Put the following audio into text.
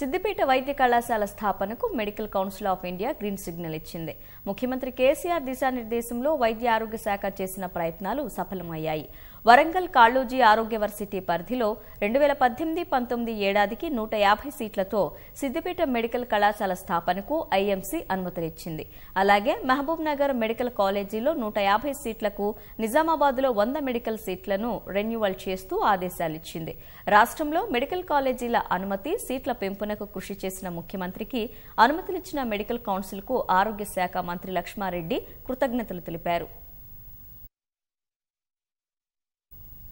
సిద్దిపేట వైద్య కళాశాల స్థాపనకు medical council of India green signal ఇచ్చింది ముఖ్యమంత్రి కేసీఆర్ దిశానిర్దేశంలో వైద్య ఆరోగ్య శాఖ చేసిన ప్రయత్నాలు సఫలమయ్యాయి వరంగల్ కాళోజీ ఆరోగ్య వర్సిటీ పరిధిలో రెండు వేల పద్దెనిమిది పంతొమ్మిది ఏడాదికి నూట యాభై సీట్లతో సిద్దిపేట మెడికల్ కళాశాల స్థాపనకు ఐఎంసీ అనుమతినిచ్చింది అలాగే మహబూబ్ నగర్ మెడికల్ కాలేజీలో నూట యాభై సీట్లకు నిజామాబాద్లో వంద మెడికల్ సీట్లను రెన్యువల్ చేస్తూ ఆదేశాలిచ్చింది రాష్ట్రంలో మెడికల్ కాలేజీల అనుమతి సీట్ల పెంపునకు కృషి చేసిన ముఖ్యమంత్రికి అనుమతులిచ్చిన మెడికల్ కౌన్సిల్కు ఆరోగ్య శాఖ మంత్రి లక్ష్మారెడ్డి కృతజ్ఞతలు తెలిపారు